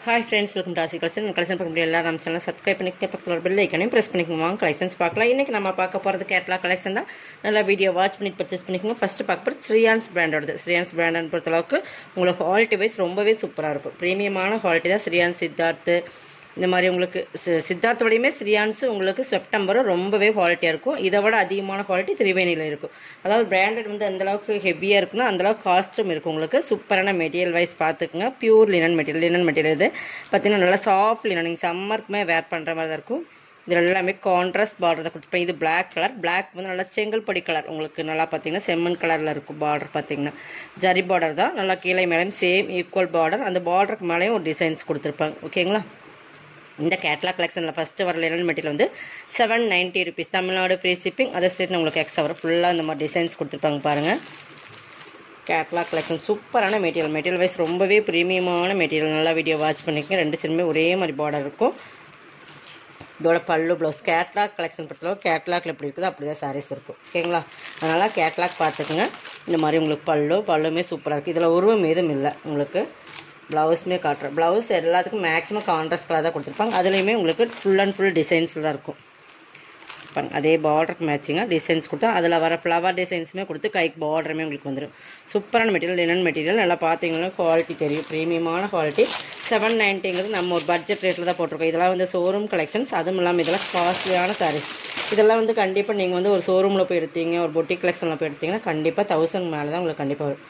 hi friends welcome to Aasi collection collection பார்க்க முடியும் எல்லாரும் நம்ம சேனல் சப்ஸ்கிரைப் பண்ணிக்க பக்கத்தில் பெல் ஐக்கனையும் ப்ரெஸ் பண்ணிக்கோங்க வாங்க கலெக்ஷன்ஸ் பார்க்கலாம் இன்றைக்கி நம்ம பார்க்க போகிறது கேட்லா கலெக்ஷன் தான் நல்லா வீடியோ வாட்ச் பண்ணி பர்ச்சேஸ் பண்ணிக்கோங்க ஃபஸ்ட்டு பார்க்க போகிறது ஸ்ரீயான்ஸ் பிராண்டோடது ஸ்ரீயான்ஸ் பிராண்ட் பொறுத்தளவுக்கு உங்களுக்கு குவாலிட்டி வைஸ் ரொம்பவே சூப்பராக இருக்கும் ப்ரீமியமான குவாலிட்டி தான் ஸ்ரீயான்ஸ் சித்தார்த்து இந்த மாதிரி உங்களுக்கு சி- சித்தார்த்தோடையுமே ஸ்ரீயான்ஸு உங்களுக்கு செப்டம்பரும் ரொம்பவே குவாலிட்டியாக இருக்கும் இதை விட அதிகமான குவாலிட்டி திரிவேணியில் இருக்கும் அதாவது பிராண்டட் வந்து அந்த அளவுக்கு ஹெவியாக இருக்குன்னா அந்த அளவுக்கு காஸ்ட்டும் இருக்கும் உங்களுக்கு சூப்பரான மெட்டீரியல் வைஸ் பார்த்துக்குங்க pure linen material linen material இது பார்த்தீங்கன்னா நல்லா சாஃப்ட் லினன் நீங்கள் சம்மருக்குமே வேர் பண்ணுற மாதிரி தான் இருக்கும் இதில் எல்லாமே கான்ட்ராஸ்ட் பார்டர் தான் கொடுத்துருப்பேன் இது Black கலர் Black வந்து நல்லா செங்கல்படி கலர் உங்களுக்கு நல்லா பார்த்தீங்கன்னா செம்மண் கலரில் இருக்கும் பார்டர் பார்த்தீங்கன்னா ஜரி பார்டர் தான் நல்லா கீழே மேலேயும் சேம் ஈக்குவல் பார்டர் அந்த பார்டருக்கு மேலேயும் ஒரு டிசைன்ஸ் கொடுத்துருப்பாங்க ஓகேங்களா இந்த கேட்லாக் கலெக்ஷனில் ஃபஸ்ட்டு வர லினன் மெட்டீரியல் வந்து seven ninety rupees Tamil Nadu free shipping other state உங்களுக்கு எக்ஸ்ட்ரா வரும் ஃபுல்லாக இந்த மாதிரி டிசைன்ஸ் கொடுத்துருப்பாங்க பாருங்கள் கேட்லாக் கலெக்ஷன் சூப்பரான மெட்டீரியல் மெட்டீரியல் வைஸ் ரொம்பவே ப்ரீமியமான மெட்டீரியல் நல்லா வீடியோ வாட்ச் பண்ணிக்கங்க ரெண்டு சைடுமே ஒரே மாதிரி பார்டர் இருக்கும் இதோட பல்லு ப்ளவுஸ் கேட்லாக் கலெக்ஷன் பொறுத்தளவு கேட்லாக்ல எப்படி இருக்குதோ அப்படி தான் சாரீஸ் இருக்கும் ஓகேங்களா அதனால் கேட்லாக் பார்த்துக்குங்க இந்த மாதிரி உங்களுக்கு பல்லு பல்லுமே சூப்பராக இருக்குது இதில் உருவம் எதுவும் இல்லை உங்களுக்கு ப்ளவுஸுமே காட்டுறேன் ப்ளவுஸ் எல்லாத்துக்கும் மேக்ஸிமம் கான்ட்ராஸ்ட் கலர் தான் கொடுத்துருப்பாங்க அதுலேயுமே உங்களுக்கு ஃபுல் அண்ட் ஃபுல் டிசைன்ஸில் தான் இருக்கும் பாருங்க அதே பார்டருக்கு மேட்சிங்காக டிசைன்ஸ் கொடுத்தா அதில் வர ஃப்ளவர் டிசைன்ஸுமே கொடுத்து கைக்கு பார்டருமே உங்களுக்கு வந்துடும் சூப்பரான மெட்டீரியல் லினன் மெட்டீரியல் நல்லா பார்த்தீங்கன்னா குவாலிட்டி தெரியும் ப்ரீமியமான குவாலிட்டி செவன் நைன்ட்டிங்கிறது நம்ம ஒரு பட்ஜெட் ரேட்டில் தான் போட்டிருக்கோம் இதெல்லாம் வந்து ஷோரூம் கலெக்ஷன்ஸ் அதுவும் இல்லாமல் இதெல்லாம் காஸ்ட்லியான சாரீஸ் இதெல்லாம் வந்து கண்டிப்பாக நீங்கள் வந்து ஒரு ஷோரூமில் போய் எடுத்தீங்க ஒரு பொட்டிக் கலெக்ஷனில் போய் எடுத்தீங்கன்னா கண்டிப்பாக தௌசண்ட் மேலே தான் உங்களுக்கு கண்டிப்பாக வரும்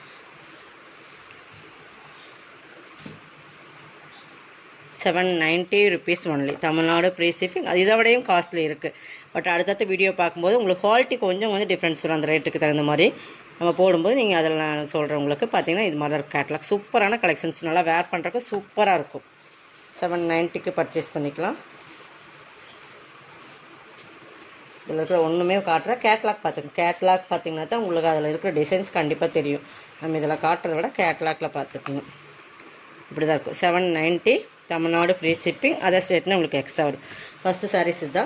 seven ninety rupees only Tamil Nadu free shipping அது இதை விடையும் காஸ்ட்லி இருக்குது பட் அடுத்தடுத்த வீடியோ பார்க்கும்போது உங்களுக்கு குவாலிட்டி கொஞ்சம் கொஞ்சம் டிஃப்ரென்ஸ் வரும் அந்த ரேட்டுக்கு தகுந்த மாதிரி நம்ம போடும்போது நீங்கள் அதில் நான் சொல்கிறேன் உங்களுக்கு பார்த்தீங்கன்னா இது மாதிரி தான் கேட்லாக் சூப்பரான கலெக்ஷன்ஸ் நல்லா வேர் பண்ணுறதுக்கு சூப்பராக இருக்கும் செவன் நைன்ட்டிக்கு பர்ச்சேஸ் பண்ணிக்கலாம் இதில் இருக்கிற ஒன்றுமே காட்டுற கேட்லாக் பார்த்துங்க கேட்லாக் பார்த்தீங்கன்னா தான் உங்களுக்கு அதில் இருக்கிற டிசைன்ஸ் கண்டிப்பாக தெரியும் நம்ம இதில் காட்டுறத விட கேட்லாக்கில் பார்த்துக்குங்க இப்படி தான் இருக்கும் seven ninety Tamil Nadu free shipping other ஸ்டேட்னு உங்களுக்கு எக்ஸ்ட்ரா வரும் ஃபஸ்ட்டு சாரீஸ் இதுதான்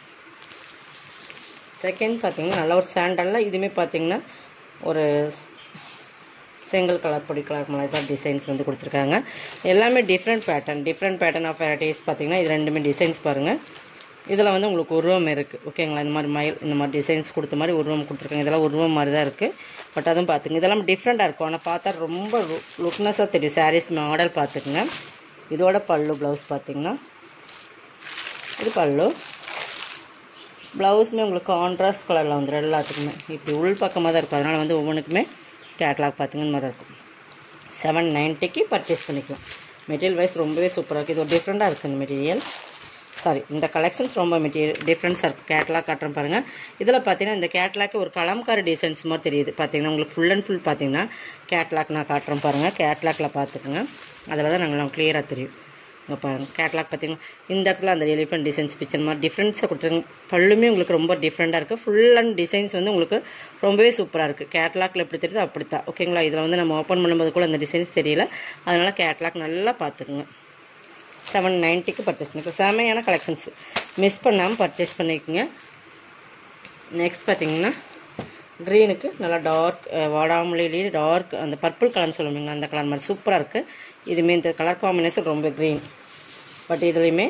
செகண்ட் பார்த்தீங்கன்னா நல்ல ஒரு சாண்டலில் இதுவுமே பார்த்தீங்கன்னா ஒரு செங்கல் கலர் பொடி கலர் மாதிரி தான் டிசைன்ஸ் வந்து கொடுத்துருக்காங்க எல்லாமே different pattern different pattern of varieties பார்த்தீங்கன்னா இது ரெண்டுமே டிசைன்ஸ் பாருங்கள் இதில் வந்து உங்களுக்கு உருவம் இருக்குது ஓகேங்களா இந்த மாதிரி மயில் இந்த மாதிரி டிசைன்ஸ் கொடுத்த மாதிரி உருவம் கொடுத்துருக்காங்க இதெல்லாம் உருவம் மாதிரி தான் இருக்குது பட் அதுவும் பார்த்துங்க இதெல்லாம் டிஃப்ரெண்ட்டாக இருக்கும் ஆனால் பார்த்தா ரொம்ப லுக்னஸாக தெரியும் சாரீஸ் மாடல் பார்த்துக்குங்க இதோட பல்லு ப்ளவுஸ் பார்த்தீங்கன்னா இது பல்லு ப்ளவுஸுமே உங்களுக்கு கான்ட்ராஸ்ட் கலரில் வந்துடும் எல்லாத்துக்குமே இப்படி உள் பக்கமாக தான் இருக்கும் அதனால் வந்து ஒவ்வொன்றுக்குமே கேட்லாக் பார்த்துங்க இந்த மாதிரி தான் இருக்கும் செவன் நைன்ட்டிக்கு பர்ச்சேஸ் பண்ணிக்கலாம் மெட்டீரியல் வைஸ் ரொம்பவே சூப்பராக இருக்குது இது ஒரு டிஃப்ரெண்ட்டாக இருக்குது இந்த மெட்டீரியல் சாரி இந்த கலெக்ஷன்ஸ் ரொம்ப மெட்டீரியல் டிஃப்ரென்ஸாக இருக்குது கேட்லாக் காட்டுறேன் பாருங்கள் இதில் பார்த்தீங்கன்னா இந்த கேட்லாக்கு ஒரு கலம்காரி டிசைன்ஸ் மாதிரி தெரியுது பார்த்தீங்கன்னா உங்களுக்கு ஃபுல் அண்ட் ஃபுல் பார்த்தீங்கன்னா கேட்லாக் நான் காட்டுறேன் பாருங்கள் கேட்லாக்கில் பார்த்துக்குங்க அதில் தான் நாங்கள் கிளியராக தெரியும் இங்கே பாருங்கள் கேட்லாக் பார்த்தீங்கன்னா இந்த இடத்துல அந்த எலிஃபென்ட் டிசைன்ஸ் பிக்சர் மாதிரி டிஃப்ரென்ஸாக கொடுத்துருங்க பல்லுமே உங்களுக்கு ரொம்ப டிஃப்ரெண்ட்டாக இருக்குது ஃபுல் அண்ட் டிசைன்ஸ் வந்து உங்களுக்கு ரொம்பவே சூப்பராக இருக்குது கேட்லாக்ல எப்படி தெரியுது அப்படி தான் ஓகேங்களா இதில் வந்து நம்ம ஓப்பன் பண்ணும்போது கூட அந்த டிசைன்ஸ் தெரியல அதனால் கேட்லாக் நல்லா பார்த்துக்குங்க செவன் நைன்ட்டிக்கு பர்ச்சேஸ் பண்ணிக்கலாம் செமையான கலெக்ஷன்ஸ் மிஸ் பண்ணாமல் பர்ச்சேஸ் பண்ணிக்கோங்க நெக்ஸ்ட் பார்த்தீங்கன்னா க்ரீனுக்கு நல்லா டார்க் வாடாமல்லிலேயே டார்க் அந்த பர்பிள் கலர்னு சொல்லுவீங்க அந்த கலர் மாதிரி சூப்பராக இருக்குது இதுவுமே இந்த கலர் காம்பினேஷன் ரொம்ப க்ரீன் பட் இதுலேயுமே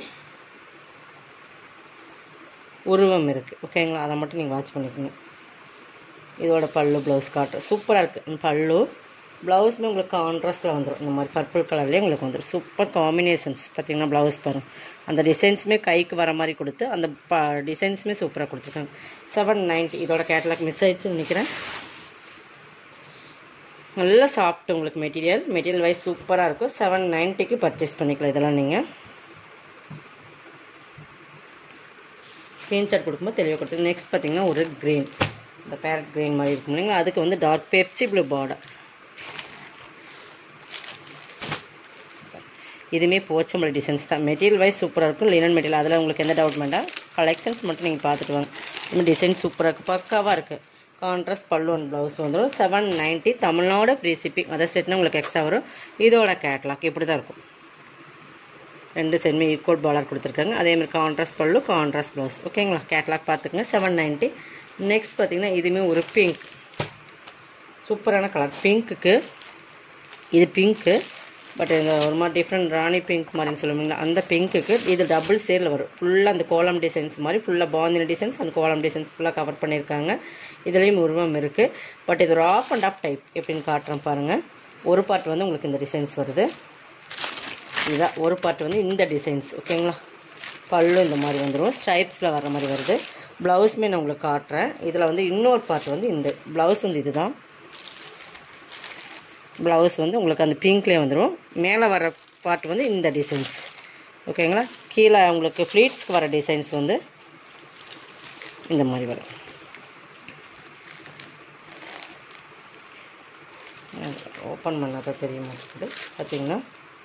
உருவம் இருக்குது ஓகேங்களா அதை மட்டும் நீங்கள் வாட்ச் பண்ணிக்கோங்க இதோட பல்லு ப்ளவுஸ் காட்டுறேன் சூப்பராக இருக்குது பல்லு ப்ளவுஸுமே உங்களுக்கு கான்ட்ராஸ்ட்டில் வந்துடும் இந்த மாதிரி பர்பிள் கலர்லேயே உங்களுக்கு வந்துடும் சூப்பர் காம்பினேஷன்ஸ் பார்த்தீங்கன்னா ப்ளவுஸ் பாருங்க அந்த டிசைன்ஸுமே கைக்கு வர மாதிரி கொடுத்து அந்த ப டிசைன்ஸுமே சூப்பராக கொடுத்துருக்காங்க செவன் நைன்ட்டி இதோட கேட்டலாக் மிஸ் ஆயிடுச்சுன்னு நினைக்கிறேன் நல்ல சாஃப்ட் உங்களுக்கு மெட்டீரியல் மெட்டீரியல் வைஸ் சூப்பராக இருக்கும் செவன் நைன்ட்டிக்கு பர்ச்சேஸ் பண்ணிக்கலாம் இதெல்லாம் நீங்கள் ஸ்க்ரீன்ஷாட் கொடுக்கும்போது தெளிவாக கொடுத்து நெக்ஸ்ட் பார்த்தீங்கன்னா ஒரு க்ரீன் இந்த பேரட் க்ரீன் மாதிரி இருக்கும் இல்லைங்க அதுக்கு வந்து டார்க் பெப்சி ப்ளூ பார்டர் இதுவுமே போச்சம்பளி டிசைன்ஸ் தான் மெட்டீரியல் வைஸ் சூப்பராக இருக்கும் லினன் மெட்டீரியல் அதில் உங்களுக்கு எந்த டவுட் வேண்டாம் கலெக்ஷன்ஸ் மட்டும் நீங்கள் பார்த்துட்டு வாங்க இந்த டிசைன் சூப்பராக இருக்குது பக்காவாக இருக்குது கான்ட்ராஸ்ட் பல்லு அண்ட் ப்ளவுஸ் வந்துடும் seven ninety Tamil Nadu free shipping other ஸ்டேட்னா உங்களுக்கு எக்ஸ்ட்ரா வரும் இதோட கேட்லாக் இப்படி தான் இருக்கும் ரெண்டு சென்மே ஈக்குவல் பாலர் கொடுத்துருக்காங்க அதேமாதிரி கான்ட்ராஸ்ட் பல்லு கான்ட்ராஸ்ட் ப்ளவுஸ் ஓகேங்களா கேட்லாக் பார்த்துக்குங்க செவன் நைன்ட்டி நெக்ஸ்ட் பார்த்தீங்கன்னா இதுவுமே ஒரு பிங்க் சூப்பரான கலர் பிங்க்குக்கு இது பிங்க்கு பட் இந்த ஒரு மாதிரி டிஃப்ரெண்ட் ராணி பிங்க் மாதிரின்னு சொல்லுவீங்களா அந்த பிங்க்குக்கு இது டபுள் சேரில் வரும் ஃபுல்லாக அந்த கோலம் டிசைன்ஸ் மாதிரி ஃபுல்லாக பாந்தினி டிசைன்ஸ் அந்த கோலம் டிசைன்ஸ் ஃபுல்லாக கவர் பண்ணியிருக்காங்க இதுலேயும் உருவம் இருக்குது பட் இது ஒரு ஆஃப் அண்ட் ஆஃப் டைப் எப்படின்னு காட்டுறேன் பாருங்கள் ஒரு பார்ட் வந்து உங்களுக்கு இந்த டிசைன்ஸ் வருது இதுதான் ஒரு பார்ட் வந்து இந்த டிசைன்ஸ் ஓகேங்களா பல்லு இந்த மாதிரி வந்துடும் ஸ்ட்ரைப்ஸில் வர மாதிரி வருது ப்ளவுஸுமே நான் உங்களுக்கு காட்டுறேன் இதில் வந்து இன்னொரு பார்ட் வந்து இந்த ப்ளவுஸ் வந்து இதுதான் ப்ளவுஸ் வந்து உங்களுக்கு அந்த பிங்க்லேயே வந்துடும் மேலே வர பார்ட் வந்து இந்த டிசைன்ஸ் ஓகேங்களா கீழே உங்களுக்கு ஃப்ளீட்ஸ்க்கு வர டிசைன்ஸ் வந்து இந்த மாதிரி வரும் ஓப்பன் பண்ணாதான் தெரிய மாட்டேங்குது பார்த்தீங்கன்னா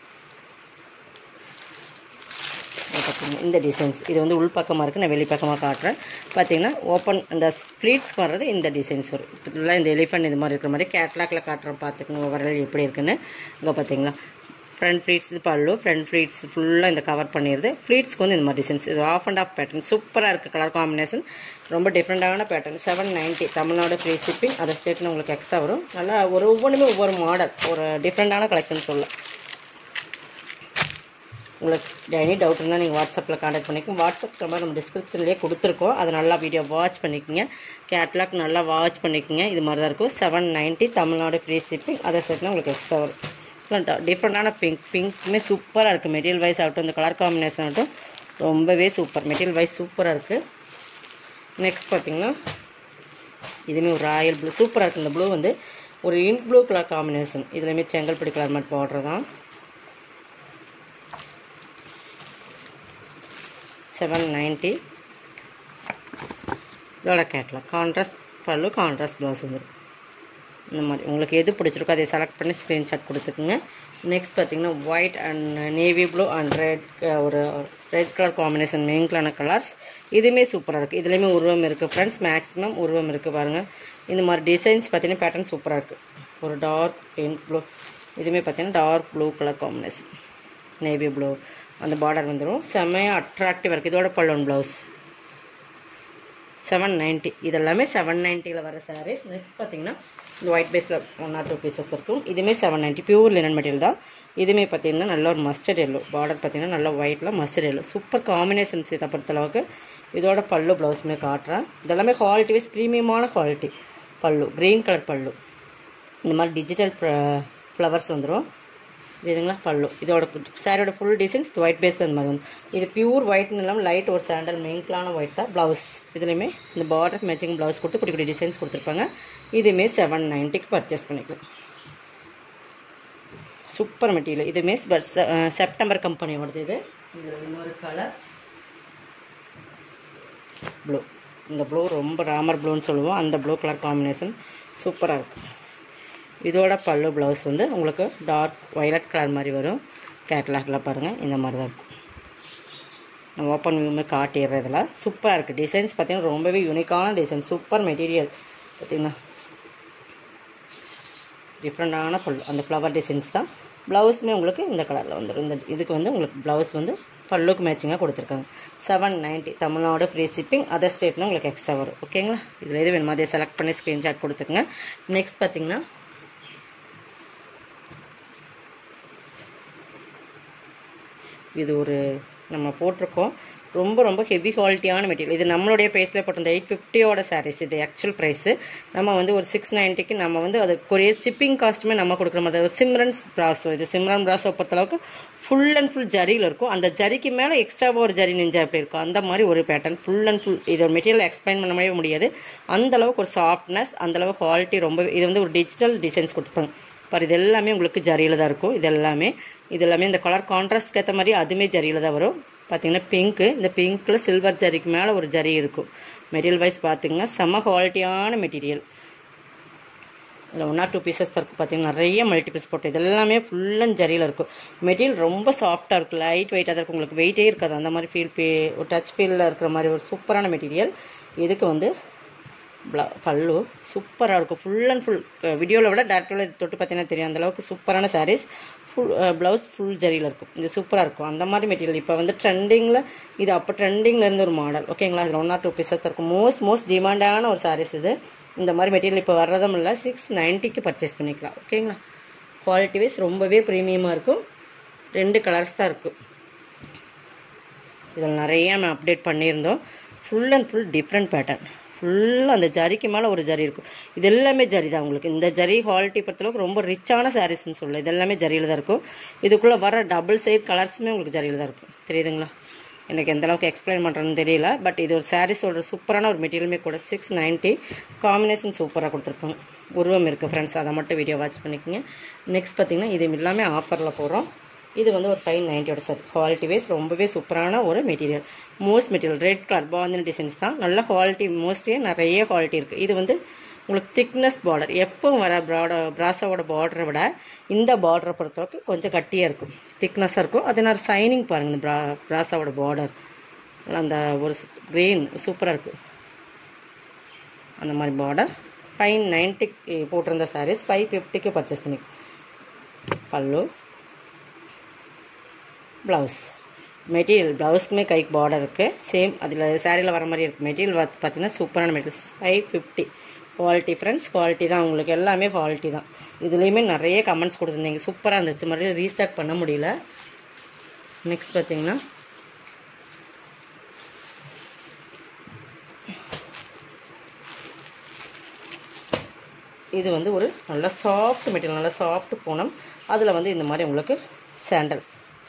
பார்த்தீங்கன்னா இந்த டிசைன்ஸ் இது வந்து உள்பக்கமாக இருக்குது நான் வெளிப்பக்கமாக காட்டுறேன் பார்த்தீங்கன்னா ஓப்பன் இந்த ஃப்ளீட்ஸ்க்கு வர்றது இந்த டிசைன்ஸ் வரும் இப்படிலாம் இந்த எலிஃபண்ட் இது மாதிரி இருக்கிற மாதிரி கேட்லாக்ல காட்டுறேன் பார்த்துக்கணும் வரல எப்படி இருக்குன்னு இங்கே பார்த்தீங்களா front pleats pallu front pleats ஃபுல்லாக இந்த கவர் பண்ணிடுது ஃப்ளீட்ஸ்க்கு வந்து இந்த மாதிரி டிசைன்ஸ் இது ஆஃப் அண்ட் ஆஃப் பேட்டர்ன் சூப்பராக இருக்குது கலர் காம்பினேஷன் ரொம்ப டிஃப்ரெண்ட்டான pattern seven ninety Tamil Nadu free shipping அதை ஸ்டேட்னு உங்களுக்கு எக்ஸ்ட்ரா வரும் நல்லா ஒரு ஒவ்வொன்றுமே ஒவ்வொரு மாடல் ஒரு டிஃப்ரெண்ட்டான கலெக்ஷன் சொல்லலாம் உங்களுக்கு எனி டவுட் இருந்தால் நீங்கள் வாட்ஸ்அப்பில் காண்டாக்ட் பண்ணிக்கோங்க வாட்ஸ்அப் நம்பர் நம்ம டிஸ்கிரிப்ஷன்லேயே கொடுத்துருக்கோம் அதை நல்லா வீடியோ வாட்ச் பண்ணிக்கோங்க கேட்லாக் நல்லா வாட்ச் பண்ணிக்கோங்க இது மாதிரி தான் இருக்கும் seven ninety Tamil Nadu free shipping அதை சேர்த்துனா உங்களுக்கு எக்ஸ்ட்ரா வரும் டிஃப்ரெண்ட்டான பிங்க் பிங்க்குமே சூப்பராக இருக்குது மெட்டீரியல் வைஸ் ஆகட்டும் இந்த கலர் காம்பினேஷன் ஆகட்டும் ரொம்பவே சூப்பர் மெட்டீரியல் வைஸ் சூப்பராக இருக்குது நெக்ஸ்ட் பார்த்தீங்கன்னா இதுவுமே ஒரு ராயல் ப்ளூ சூப்பராக இருக்குது இந்த ப்ளூ வந்து ஒரு இங்க் ப்ளூ கலர் காம்பினேஷன் இதுலேயுமே செங்கல்பட்டு கலர் மாதிரி பார்டர் தான் செவன் நைன்ட்டி இதோட கேட்லாம் கான்ட்ராஸ்ட் பல்லு கான்ட்ராஸ்ட் ப்ளவுஸ் வந்துடும் இந்த மாதிரி உங்களுக்கு எது பிடிச்சிருக்கோ அதை செலக்ட் பண்ணி ஸ்க்ரீன்ஷாட் கொடுத்துக்குங்க நெக்ஸ்ட் பார்த்தீங்கன்னா white and navy blue and red ஒரு ரெட் கலர் காம்பினேஷன் மெயின்களான கலர்ஸ் இதுவுமே சூப்பராக இருக்குது இதுலேயுமே உருவம் இருக்குது ஃப்ரெண்ட்ஸ் மேக்ஸிமம் உருவம் இருக்குது பாருங்கள் இந்த மாதிரி டிசைன்ஸ் பார்த்தீங்கன்னா பேட்டர்ன் சூப்பராக இருக்குது ஒரு டார்க் பிங்க் ப்ளூ இதுவுமே பார்த்தீங்கன்னா dark blue colour combination navy blue அந்த பார்டர் வந்துடும் செம்மையாக அட்ராக்டிவாக இருக்குது இதோட பல்லோன் ப்ளவுஸ் செவன் நைன்ட்டி இதெல்லாமே செவன் நைன்ட்டியில் வர சாரீஸ் நெக்ஸ்ட் பார்த்தீங்கன்னா இந்த ஒயிட் பேஸில் ஒன் ஆர் டூ பீசஸ் இருக்கும் இதுவுமே seven ninety pure linen material தான் இதுவுமே பார்த்தீங்கன்னா நல்ல ஒரு மஸ்டர்ட் எல்லோ பார்டர் பார்த்தீங்கன்னா நல்ல ஒயிட்டில் மஸ்டர்ட் எல்லோ சூப்பர் காம்பினேஷன்ஸ் இதை பொறுத்தளவுக்கு இதோட பல்லு ப்ளவுஸுமே காட்டுறேன் இதெல்லாமே குவாலிட்டி வைஸ் ப்ரீமியமான quality pallu green colour pallu இந்த மாதிரி டிஜிட்டல் ஃப்ளவர்ஸ் வந்துடும் இதுங்களா பல்லு இதோட சாரியோட ஃபுல் டிசைன்ஸ் ஒயிட் பேஸ் அந்த மாதிரி வந்து இது பியூர் ஒயிட்னு இல்லாமல் லைட் ஒரு சாண்டல் மெயின்களான ஒயிட் தான் ப்ளவுஸ் இதுலேயுமே இந்த பார்டர் மேட்சிங் ப்ளவுஸ் கொடுத்து குட்டி குட்டி டிசைன்ஸ் கொடுத்துருப்பாங்க இதுவுமே செவன் நைன்ட்டிக்கு பர்ச்சேஸ் பண்ணிக்கலாம் சூப்பர் மெட்டீரியல் இதுவுமே செப்டம்பர் கம்பெனியோடது இது இதில் இன்னொரு கலர்ஸ் ப்ளூ இந்த ப்ளூ ரொம்ப ராமர் ப்ளூன்னு சொல்லுவோம் அந்த ப்ளூ கலர் காம்பினேஷன் சூப்பராக இருக்கும் இதோட பல்லு ப்ளவுஸ் வந்து உங்களுக்கு டார்க் வயலட் கலர் மாதிரி வரும் கேட்லாகில் பாருங்கள் இந்த மாதிரி தான் இருக்கும் நான் ஓப்பன் வியூமே காட்டிடுறேன் இதில் சூப்பராக இருக்குது டிசைன்ஸ் பார்த்தீங்கன்னா ரொம்பவே யூனிக்கான டிசைன் சூப்பர் மெட்டீரியல் பார்த்தீங்கன்னா டிஃப்ரெண்ட்டான பல்லு அந்த ஃப்ளவர் டிசைன்ஸ் தான் ப்ளவுஸுமே உங்களுக்கு இந்த கலரில் வந்துடும் இந்த இதுக்கு வந்து உங்களுக்கு ப்ளவுஸ் வந்து பல்லுக்கு மேட்சிங்காக கொடுத்துருக்காங்க seven ninety Tamil Nadu free shipping other ஸ்டேட்னா உங்களுக்கு எக்ஸ்ட்ரா வரும் ஓகேங்களா இதில் எது வேணுமோ அதை செலக்ட் பண்ணி ஸ்க்ரீன்ஷாட் கொடுத்துக்குங்க நெக்ஸ்ட் பார்த்தீங்கன்னா இது ஒரு நம்ம போட்டிருக்கோம் ரொம்ப ரொம்ப ஹெவி குவாலிட்டியான மெட்டீரியல் இது நம்மளுடைய ப்ரைஸில் போட்டிருந்த எயிட் ஃபிஃப்டியோட சாரீஸ் இது ஆக்சுவல் ப்ரைஸு நம்ம வந்து ஒரு சிக்ஸ் நைன்ட்டிக்கு நம்ம வந்து அது கொரியர் ஷிப்பிங் காஸ்ட்டுமே நம்ம கொடுக்குற மாதிரி ஒரு சிம்ரன்ஸ் ப்ராஸோ இது சிம்ரன் ப்ராஸோ பொறுத்தளவுக்கு ஃபுல் அண்ட் ஃபுல் ஜரியில் இருக்கும் அந்த ஜரிக்கு மேலே எக்ஸ்ட்ராவாக ஒரு ஜரி நெஞ்சா எப்படி இருக்கும் அந்த மாதிரி ஒரு பேட்டர்ன் ஃபுல் அண்ட் ஃபுல் இது மெட்டீரியல் எக்ஸ்பிளைன் பண்ணவே முடியாது அந்த அளவுக்கு ஒரு சாஃப்ட்னஸ் அந்த அளவுக்கு குவாலிட்டி ரொம்ப இது வந்து ஒரு டிஜிட்டல் டிசைன்ஸ் கொடுத்துருப்பாங்க பாரு இது எல்லாமே உங்களுக்கு ஜரியில் தான் இருக்கும் இது எல்லாமே இது எல்லாமே இந்த கலர் கான்ட்ராஸ்ட்க்கு ஏற்ற மாதிரி அதுவுமே ஜரியில் தான் வரும் பார்த்தீங்கன்னா பிங்க்கு இந்த பிங்க்கில் சில்வர் ஜரிக்கு மேலே ஒரு ஜரி இருக்கும் மெட்டீரியல் வைஸ் பார்த்தீங்கன்னா செம்ம குவாலிட்டியான மெட்டீரியல் இதில் ஒன் ஆர் டூ பீசஸ் தான் இருக்கும் பார்த்தீங்கன்னா நிறைய மல்டிபிள்ஸ் போட்டு இது எல்லாமே ஃபுல் அண்ட் ஜரியில் இருக்கும் மெட்டீரியல் ரொம்ப சாஃப்டாக இருக்கும் லைட் வெயிட்டாக தான் இருக்கும் உங்களுக்கு வெயிட்டே இருக்காது அந்த மாதிரி ஃபீல் பே ஒரு டச் ஃபீலில் இருக்கிற மாதிரி ஒரு சூப்பரான மெட்டீரியல் இதுக்கு வந்து ப்ள பல்லு சூப்பராக இருக்கும் ஃபுல் அண்ட் ஃபுல் வீடியோவில் விட டேரக்டில் இது தொட்டு பார்த்தீங்கன்னா தெரியும் அந்தளவுக்கு சூப்பரான சாரீஸ் ஃபுல் ப்ளவுஸ் ஃபுல் ஜரியில் இருக்கும் இது சூப்பராக இருக்கும் அந்த மாதிரி மெட்டீரியல் இப்போ வந்து ட்ரெண்டிங்கில் இது அப்போ ட்ரெண்டிங்கில் இருந்த ஒரு மாடல் ஓகேங்களா இதில் ஒன் ஆர் டூ பீஸஸ் இருக்கும் மோஸ்ட் மோஸ்ட் டிமாண்டான ஒரு சாரீஸ் இது இந்த மாதிரி மெட்டீரியல் இப்போ வர்றதும் இல்லை சிக்ஸ் நைன்ட்டிக்கு பர்ச்சேஸ் பண்ணிக்கலாம் ஓகேங்களா குவாலிட்டி வைஸ் ரொம்பவே ப்ரீமியமாக இருக்கும் ரெண்டு கலர்ஸ் தான் இருக்கும் இதில் நிறைய நம்ம அப்டேட் பண்ணியிருந்தோம் full and full different pattern ஃபுல்லாக அந்த ஜரிக்கு மேலே ஒரு ஜரி இருக்கும் இது எல்லாமே ஜரி தான் உங்களுக்கு இந்த ஜரி குவாலிட்டி பொறுத்தளவுக்கு ரொம்ப ரிச்சான சாரீஸ்னு சொல்லலாம் இது எல்லாமே ஜரியில் தான் இருக்கும் இதுக்குள்ளே வர டபுள் சைட் கலர்ஸுமே உங்களுக்கு ஜரியில் தான் இருக்கும் தெரியுதுங்களா எனக்கு எந்த அளவுக்கு எக்ஸ்பிளைன் பண்ணுறதுன்னு தெரியல பட் இது ஒரு சாரீஸோட சூப்பரான ஒரு மெட்டீரியலுமே கூட சிக்ஸ் நைன்ட்டி காம்பினேஷன் சூப்பராக கொடுத்துருப்பாங்க உருவம் இருக்குது ஃப்ரெண்ட்ஸ் அதை மட்டும் வீடியோ வாட்ச் பண்ணிக்கோங்க நெக்ஸ்ட் பார்த்தீங்கன்னா இது எல்லாமே ஆஃபரில் போகிறோம் இது வந்து ஒரு ஃபைவ் நைன்ட்டியோட சார் குவாலிட்டி வைஸ் ரொம்பவே சூப்பரான ஒரு material most material red colour பாந்தின டிசைன்ஸ் தான் நல்ல குவாலிட்டி மோஸ்ட்லி நிறைய குவாலிட்டி இருக்குது இது வந்து உங்களுக்கு திக்னஸ் பார்டர் எப்பவும் வர ப்ராட ப்ராஸாவோட பார்டரை விட இந்த பார்டரை பொறுத்தளவுக்கு கொஞ்சம் கட்டியாக இருக்கும் திக்னஸாக இருக்கும் அதே நேரம் சைனிங் பாருங்கள் இந்த ப்ரா ப்ராஸாவோட பார்டர் அந்த ஒரு க்ரீன் சூப்பராக இருக்குது அந்த மாதிரி பார்டர் ஃபைவ் நைன்ட்டிக்கு போட்டிருந்த சாரீஸ் ஃபைவ் ஃபிஃப்டிக்கு பர்ச்சேஸ் பண்ணி பல்லு ப்ளவுஸ் மெட்டீரியல் ப்ளவுஸ்க்குமே கைக்கு பார்டர் இருக்குது சேம் அதில் சாரியில் வர மாதிரி இருக்குது மெட்டீரியல் பார்த்து பார்த்தீங்கன்னா சூப்பரான material five fifty quality friends quality தான் உங்களுக்கு எல்லாமே குவாலிட்டி தான் இதுலேயுமே நிறைய கமெண்ட்ஸ் கொடுத்துருந்தீங்க சூப்பராக இருந்துச்சு மறுபடியும் ரீஸ்டாக் பண்ண முடியல நெக்ஸ்ட் பார்த்தீங்கன்னா இது வந்து ஒரு நல்ல சாஃப்ட் மெட்டீரியல் நல்ல சாஃப்ட் பூனம் அதில் வந்து இந்த மாதிரி உங்களுக்கு சாண்டல்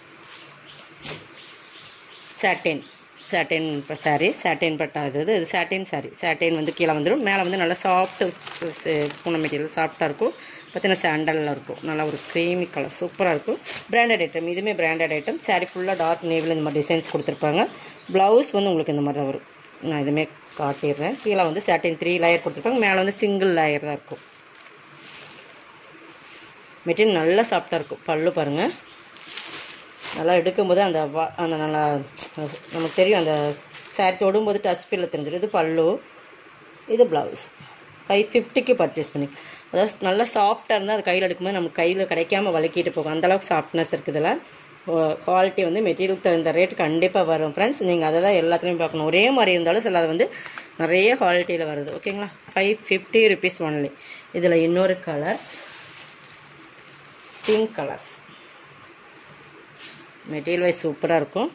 சாட்டின் சாட்டின் இப்போ சாரீ சாட்டின் பட்டா இது இது சாட்டின் சாரீ சாட்டின் வந்து கீழே வந்துடும் மேலே வந்து நல்லா சாஃப்ட் பூனை மெட்டீரியல் சாஃப்டாக இருக்கும் பார்த்தீங்கன்னா சாண்டலில் இருக்கும் நல்லா ஒரு க்ரீமி கலர் சூப்பராக இருக்கும் பிராண்டட் ஐட்டம் இதுவுமே பிராண்டட் ஐட்டம் சாரீ ஃபுல்லாக டார்க் நேவில் இந்த மாதிரி டிசைன்ஸ் கொடுத்துருப்பாங்க ப்ளவுஸ் வந்து உங்களுக்கு இந்த மாதிரி தான் வரும் நான் இதுவுமே காட்டிடுறேன் கீழே வந்து சாட்டின் த்ரீ லேயர் கொடுத்துருப்பாங்க மேலே வந்து சிங்கிள் லேயர் தான் இருக்கும் மெட்டீரியல் நல்லா சாஃப்டாக இருக்கும் பல்லு பாருங்கள் நல்லா எடுக்கும்போது அந்த வா அந்த நல்லா நமக்கு தெரியும் அந்த சாரி தொடும்போது டச் ஃபீலில் தெரிஞ்சிடும் இது பல்லு இது ப்ளவுஸ் ஃபைவ் ஃபிஃப்டிக்கு பர்ச்சேஸ் பண்ணி அதாவது நல்லா சாஃப்டாக இருந்தால் அது கையில் எடுக்கும்போது நமக்கு கையில் கிடைக்காம வலிக்கிட்டு போகும் அந்தளவுக்கு சாஃப்ட்னஸ் இருக்குதுல குவாலிட்டி வந்து மெட்டீரியல் தகுந்த ரேட் கண்டிப்பாக வரும் ஃப்ரெண்ட்ஸ் நீங்கள் அதை தான் எல்லாத்துலேயும் பார்க்கணும் ஒரே மாதிரி இருந்தாலும் சில அது வந்து நிறைய குவாலிட்டியில் வருது ஓகேங்களா ஃபைவ் ஃபிஃப்டி ருபீஸ் ஒன்லி இதில் இன்னொரு colours pink colours material wise சூப்பராக இருக்கும்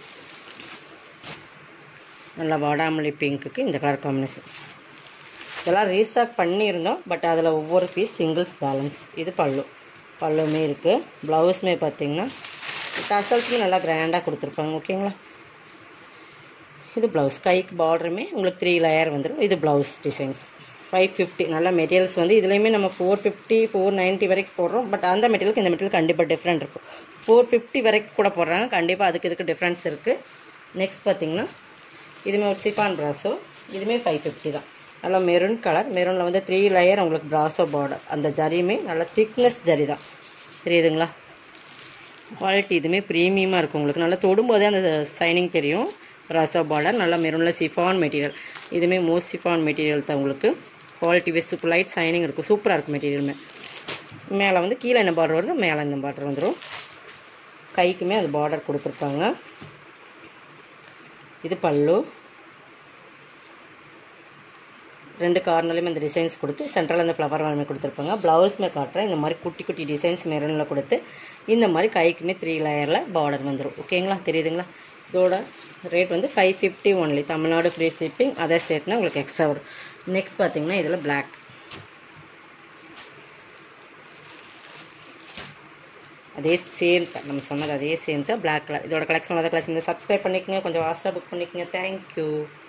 நல்லா வாடாமல்லி பிங்க்குக்கு இந்த கலர் காம்பினேஷன் இதெல்லாம் ரீஸ்டாக் பண்ணியிருந்தோம் பட் அதில் ஒவ்வொரு பீஸ் சிங்கிள்ஸ் பேலன்ஸ் இது பல்லு பல்லுமே இருக்குது ப்ளவுஸுமே பார்த்தீங்கன்னா டசல்ஸுமே நல்லா கிராண்டாக கொடுத்துருப்பாங்க ஓகேங்களா இது ப்ளவுஸ் கைக்கு பார்டருமே உங்களுக்கு த்ரீ லேயர் வந்துடும் இது ப்ளவுஸ் டிசைன்ஸ் ஃபைவ் ஃபிஃப்டி நல்ல மெட்டீரியல்ஸ் வந்து இதுலேயுமே நம்ம ஃபோர் ஃபிஃப்டி ஃபோர் நைன்ட்டி வரைக்கும் போடுறோம் பட் அந்த மெட்டீரியலுக்கு இந்த மெட்டீரியல் கண்டிப்பாக டிஃப்ரெண்ட் இருக்கும் ஃபோர் ஃபிஃப்டி வரைக்கும் கூட போடுறாங்க கண்டிப்பாக அதுக்கு இதுக்கு டிஃப்ரென்ஸ் இருக்குது நெக்ஸ்ட் பார்த்தீங்கன்னா இதுவுமே ஒரு சிஃபான் ப்ராஸோ இதுவுமே ஃபைவ் ஃபிஃப்டி தான் நல்லா மெரூன் கலர் மெரூனில் வந்து த்ரீ லேயர் உங்களுக்கு ப்ராஸோ பார்டர் அந்த ஜரியுமே நல்லா திக்னஸ் ஜரி தான் தெரியுதுங்களா குவாலிட்டி இதுவுமே ப்ரீமியமாக இருக்கும் உங்களுக்கு நல்லா தொடும்போதே அந்த சைனிங் தெரியும் ப்ராஸோ பார்டர் நல்லா மெரூனில் சிஃபான் மெட்டீரியல் இதுவுமே மோஸ்ட் சிஃபான் மெட்டீரியல் தான் உங்களுக்கு quality wise super light shining இருக்கும் சூப்பராக இருக்கும் மெட்டீரியலுமே மேலே வந்து கீழே என்ன பார்டர் வருது மேலே இந்த பார்டர் வந்துடும் கைக்குமே அது பார்டர் கொடுத்துருப்பாங்க இது பல்லு ரெண்டு கார்னர்லையும் இந்த டிசைன்ஸ் கொடுத்து சென்ட்ரலில் இந்த ஃப்ளவர் மாதிரி கொடுத்துருப்பாங்க ப்ளவுஸுமே காட்டுறேன் இந்த மாதிரி குட்டி குட்டி டிசைன்ஸ் மெரூனில் கொடுத்து இந்த மாதிரி கைக்குமே த்ரீ லேயரில் பார்டர் வந்துடும் ஓகேங்களா தெரியுதுங்களா இதோட ரேட் வந்து five fifty only Tamil Nadu free shipping other ஸ்டேட்னா உங்களுக்கு எக்ஸ்ட்ரா வரும் நெக்ஸ்ட் பார்த்தீங்கன்னா இதில் பிளாக் அதே சேம் தான் நம்ம சொன்னது அதே சேம் தான் பிளாக் கலர் இதோட கலெக்ஷன் கலெக்ஷன் இந்த சப்ஸ்கிரைப் பண்ணிக்கோங்க கொஞ்சம் ஃபாஸ்ட்டாக புக் பண்ணிக்கோங்க தேங்க்யூ